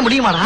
முடியுமாடா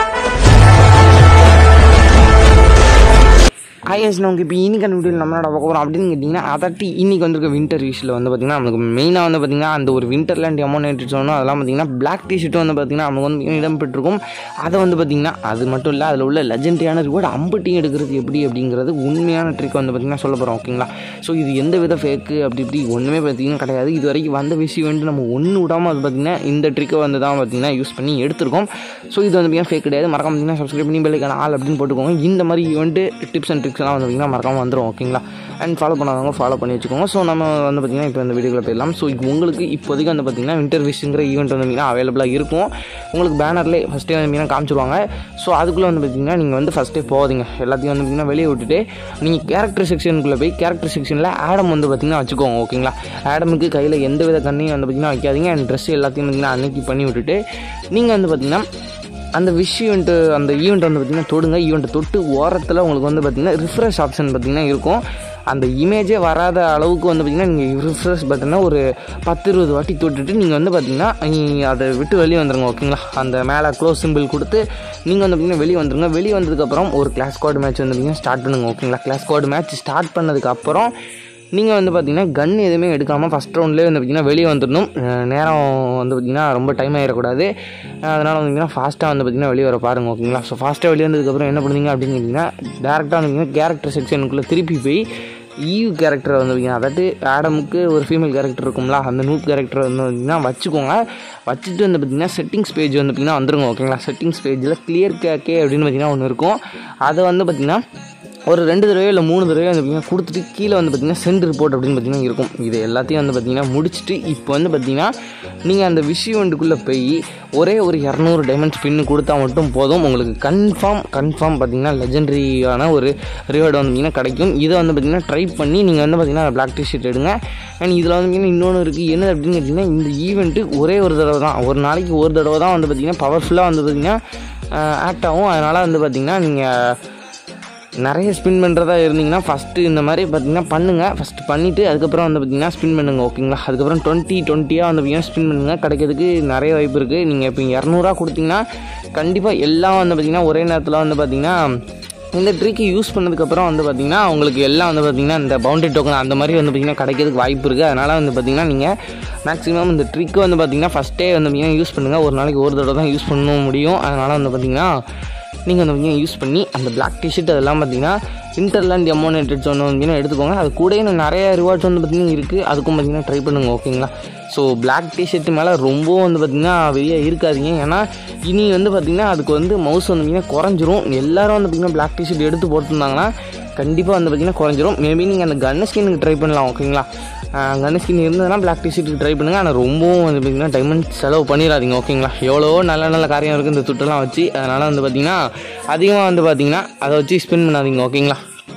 IS நமக்கு இப்போ இன்னைக்கான வீடியோவில் நம்மளோட பார்க்க போகிறோம் அப்படின்னு கேட்டிங்கன்னா அதட்டி இன்னைக்கு வந்திருக்க வின்டர் விஷயில் வந்து பார்த்திங்கன்னா நமக்கு மெயினாக வந்து பார்த்திங்கன்னா அந்த ஒரு வின்டர்லேண்ட் எமோனேட் சொன்னோம் அதெல்லாம் பார்த்திங்கன்னா பிளாக் டிஷர்ட்டும் வந்து பார்த்திங்கன்னா நமக்கு வந்து இடம் பெற்றிருக்கும் அதை வந்து பார்த்திங்கன்னா அது மட்டும் இல்லை அதில் உள்ள லெஜெண்டரியான ரிவார்டு அம்பட்டி எடுக்கிறது எப்படி அப்படிங்கிறது உண்மையான ட்ரிக் வந்து பார்த்திங்கன்னா சொல்ல போகிறோம் ஓகேங்களா ஸோ இது எந்த வித ஃபேக்கு அப்படி இப்படி ஒன்றுமே பார்த்திங்கன்னா கிடையாது இது வரைக்கும் வந்த விஷயம் வந்து நம்ம ஒன்று விடாமல் அது பார்த்திங்கன்னா இந்த ட்ரிக்கை வந்து தான் பார்த்திங்கன்னா யூஸ் பண்ணி எடுத்திருக்கோம் ஸோ இது வந்து பார்த்திங்கன்னா ஃபேக் கிடையாது மறக்காம பார்த்திங்கன்னா சப்ஸ்கிரைப் பண்ணி பெல்லைக்கான ஆள் அப்படின்னு போட்டுக்கோங்க இந்த மாதிரி ஈவெண்ட்டு டிப்ஸ் அண்ட் ட்ரிக்ஸ் எல்லாம் வந்து பார்த்திங்கன்னா மறக்காம வந்துடும் ஓகேங்களா அண்ட் ஃபாலோ பண்ணாதவங்க ஃபாலோ பண்ணி வச்சுக்கோங்க ஸோ நம்ம வந்து பார்த்திங்கன்னா இப்போ இந்த வீடியோவில் போயிடலாம் ஸோ இப்போ உங்களுக்கு இப்போதைக்கு வந்து பார்த்திங்கன்னா வின்டர் விஷுங்கிற ஈவெண்ட் வந்து பார்த்திங்கன்னா அவைலபிளாக இருக்கும் உங்களுக்கு பேனர்லேயே ஃபஸ்ட்டே வந்து பார்த்திங்கன்னா காமிச்சிருவாங்க ஸோ அதுக்குள்ளே வந்து பார்த்திங்கன்னா நீங்கள் வந்து ஃபஸ்ட்டே போகாதீங்க எல்லாத்தையும் வந்து பார்த்திங்கன்னா வெளியே விட்டுட்டு நீங்கள் கேரக்டர் செக்ஷனுக்குள்ளே போய் கேரக்டர் செக்ஷனில் ஆடம் வந்து பார்த்திங்கன்னா வச்சுக்கோங்க ஓகேங்களா ஆடமுக்கு கையில் எந்த வித கண்ணையும் வந்து பார்த்திங்கன்னா வைக்காதீங்க அண்ட் ட்ரெஸ் எல்லாத்தையும் பார்த்திங்கன்னா அன்னைக்கு பண்ணி விட்டுட்டு நீங்கள் வந்து பார்த்திங்கன்னா அந்த விஷ் ஈவெண்ட்டு அந்த ஈவெண்ட் வந்து பார்த்திங்கன்னா தொடுங்க ஈவெண்ட்டை தொட்டு ஓரத்தில் உங்களுக்கு வந்து பார்த்திங்கன்னா ரிஃப்ரெஷ் ஆப்ஷன் பார்த்திங்கன்னா இருக்கும் அந்த இமேஜே வராத அளவுக்கு வந்து பார்த்திங்கன்னா நீங்கள் ரிஃப்ரெஷ் பட்டனை ஒரு பத்து இருபது வாட்டி தொட்டுட்டு நீங்கள் வந்து பார்த்திங்கன்னா நீ- அதை விட்டு வெளியே வந்துருங்க ஓகேங்களா அந்த மேலே க்ளோஸ் சிம்பிள் கொடுத்து நீங்கள் வந்து பார்த்திங்கன்னா வெளியே வந்துருங்க வெளியே வந்ததுக்கப்புறம் ஒரு கிளாஸ் கோட் மேட்ச் வந்து பார்த்திங்கன்னா ஸ்டார்ட் பண்ணுங்க ஓகேங்களா கிளாஸ் கோட் மேட்ச் ஸ்டார்ட் பண்ணதுக்கப்புறம் நீங்கள் வந்து பார்த்தீங்கன்னா கன் எதுவுமே எடுக்காமல் ஃபஸ்ட் ரவுண்ட்லேயே வந்து பார்த்தீங்கன்னா வெளியே வந்துடணும் அஹ் நேரம் வந்து பார்த்தீங்கன்னா ரொம்ப டைம் ஆகிடக்கூடாது அதனால் வந்து பார்த்தீங்கன்னா ஃபாஸ்ட்டாக வந்து பார்த்தீங்கன்னா வெளியே வர பாருங்க ஓகேங்களா ஸோ ஃபாஸ்ட்டாக வெளியே வந்ததுக்கப்புறம் என்ன பண்ணுவீங்க அப்படின்னு கேட்டிங்கன்னா டேரெக்டாக வந்து கேரக்டர் செக்ஷனுக்குள்ளே திருப்பி போய் ஈவ் கேரக்டரை வந்து வைங்க அதாவது ஆடமுக்கு ஒரு ஃபீமேல் கேரக்டர் இருக்கும்ல அந்த நூப் கேரக்டர் வந்து பார்த்தீங்கன்னா வச்சுக்கோங்க வச்சுட்டு வந்து பார்த்தீங்கன்னா செட்டிங்ஸ் பேஜ் வந்து பார்த்தீங்கன்னா வந்துருங்க ஓகேங்களா செட்டிங்ஸ் பேஜில் கிளியர் கேக்கே அப்படின்னு பார்த்தீங்கன்னா ஒன்று இருக்கும் அதை வந்து பார்த்தீங்கன்னா ஒரு ரெண்டு தடவையோ இல்லை மூணு தடவையோ வந்து பார்த்தீங்கன்னா கொடுத்துட்டு கீழே வந்து பார்த்தீங்கன்னா சென்ட் ரிப்போர்ட் அப்படின்னு பார்த்தீங்கன்னா இருக்கும் இது எல்லாத்தையும் வந்து பார்த்தீங்கன்னா முடிச்சுட்டு இப்போ வந்து பார்த்தீங்கன்னா நீங்கள் அந்த விஷயவண்டுக்குள்ளே போய் ஒரே ஒரு இரநூறு டைமண்ட் ஸ்பின்னு கொடுத்தா மட்டும் போதும் உங்களுக்கு கன்ஃபார்ம் கன்ஃபார்ம் பார்த்தீங்கன்னா லெஜெண்டரியான ஒரு ரிவார்டு வந்து பார்த்தீங்கன்னா கிடைக்கும் இதை வந்து பார்த்தீங்கன்னா ட்ரை பண்ணி நீங்கள் வந்து பார்த்தீங்கன்னா பிளாக் டிஷர்ட் எடுங்க அண்ட் இதில் வந்து பார்த்தீங்கன்னா இன்னொன்று இருக்குது என்ன அப்படின்னு கேட்டிங்கன்னா இந்த ஈவெண்ட்டு ஒரே ஒரு தடவை தான் ஒரு நாளைக்கு ஒரு தடவை தான் வந்து பார்த்தீங்கன்னா பவர்ஃபுல்லாக வந்து பார்த்தீங்கன்னா ஆக்ட் ஆகும் அதனால் வந்து பார்த்தீங்கன்னா நீங்கள் நிறைய ஸ்பின் பண்ணுறதா இருந்தீங்கன்னா ஃபஸ்ட்டு இந்த மாதிரி பார்த்தீங்கன்னா பண்ணுங்கள் ஃபஸ்ட்டு பண்ணிவிட்டு அதுக்கப்புறம் வந்து பார்த்தீங்கன்னா ஸ்பின் பண்ணுங்கள் ஓகேங்களா அதுக்கப்புறம் டுவெண்ட்டி டுவெண்ட்டியாக வந்து பார்த்தீங்கன்னா ஸ்பின் பண்ணுங்கள் கிடைக்கிறதுக்கு நிறைய வாய்ப்பு இருக்குது நீங்கள் இப்போ இரநூறுவா கொடுத்தீங்கன்னா கண்டிப்பாக எல்லாம் வந்து பார்த்தீங்கன்னா ஒரே நேரத்தில் வந்து பார்த்தீங்கன்னா இந்த ட்ரிக்கு யூஸ் பண்ணதுக்கப்புறம் வந்து பார்த்தீங்கன்னா உங்களுக்கு எல்லாம் வந்து பார்த்தீங்கன்னா இந்த பவுண்டரி டோக்கன் அந்த மாதிரி வந்து பார்த்தீங்கன்னா கிடைக்கிறதுக்கு வாய்ப்பு இருக்குது அதனால் வந்து பார்த்தீங்கன்னா நீங்கள் மேக்ஸிமம் இந்த ட்ரிக்கு வந்து பார்த்தீங்கன்னா ஃபஸ்ட்டே வந்து பார்த்தீங்கன்னா யூஸ் பண்ணுங்கள் ஒரு நாளைக்கு ஒரு தடவை தான் யூஸ் பண்ண முடியும் அதனால் வந்து பார்த்தீங்கன்னா நீங்கள் அந்த வகையை யூஸ் பண்ணி அந்த பிளாக் டிஷர்ட் அதெல்லாம் பார்த்தீங்கன்னா இன்டர்லேண்ட் எமோனேட்டட் ஒன்று வந்தீங்கன்னா எடுத்துக்கோங்க அது கூட இன்னும் நிறைய ரிவார்ட்ஸ் வந்து பார்த்தீங்கன்னா இருக்குது அதுக்கும் பார்த்தீங்கன்னா ட்ரை பண்ணுங்க ஓகேங்களா ஸோ பிளாக் டிஷர்ட் மேலே ரொம்ப வந்து பார்த்தீங்கன்னா வெளியே இருக்காதீங்க ஏன்னா இனி வந்து பார்த்தீங்கன்னா அதுக்கு வந்து மவுஸ் வந்து பார்த்தீங்கன்னா குறைஞ்சிரும் எல்லாரும் வந்து பார்த்தீங்கன்னா பிளாக் டிஷர்ட் எடுத்து போட்டிருந்தாங்கன்னா கண்டிப்பாக வந்து பார்த்தீங்கன்னா குறைஞ்சிரும் மேபி நீங்கள் அந்த கன் ஸ்கின்னுக்கு ட்ரை பண்ணலாம் ஓகேங்களா கன் ஸ்கின் இருந்ததுன்னா பிளாக் டிஷர்ட்டுக்கு ட்ரை பண்ணுங்கள் ஆனால் ரொம்பவும் வந்து பார்த்தீங்கன்னா டைமண்ட் செலவு பண்ணிடாதீங்க ஓகேங்களா எவ்வளோ நல்ல நல்ல காரியம் இருக்குது இந்த துட்டெல்லாம் வச்சு அதனால் வந்து பார்த்தீங்கன்னா அதிகமாக வந்து பார்த்தீங்கன்னா அதை வச்சு ஸ்பெண்ட் பண்ணாதீங்க ஓகேங்களா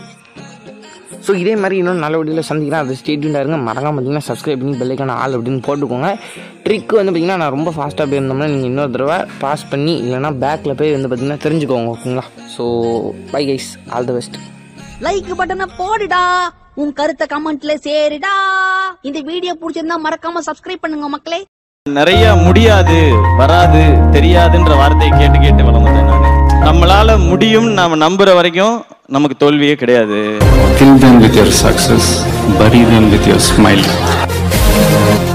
ஸோ இதே மாதிரி இன்னும் நல்ல வீடியோவில் சந்திக்கிறேன் அதை ஸ்டேட்மெண்ட்டாக இருங்க மறக்காம பார்த்தீங்கன்னா சப்ஸ்கிரைப் பண்ணி பெல்லைக்கான ஆள் அப்படின்னு போட்டுக்கோங்க ட்ரிக் வந்து பார்த்தீங்கன்னா நான் ரொம்ப ஃபாஸ்ட்டாக போயிருந்தோம்னா நீங்கள் இன்னொரு தடவை பாஸ் பண்ணி இல்லைனா பேக்கில் போய் வந்து பார்த்தீங்கன்னா தெரிஞ்சுக்கோங்க ஓகேங்களா so bye guys all the best like பட்டனை போடுடா உன் கருத்தை கமெண்ட்ல சேருடா இந்த வீடியோ பிடிச்சிருந்தா மறக்காம சப்ஸ்கிரைப் பண்ணுங்க மக்களே நிறைய முடியாது வராது தெரியாதுன்ற வார்த்தையை கேட்டு கேட்டு வளர்ந்தேன் நான் நம்மளால முடியும் நாம நம்புற வரைக்கும் நமக்கு தோல்வியே கிடையாது Kill them with your success, bury them with your smile.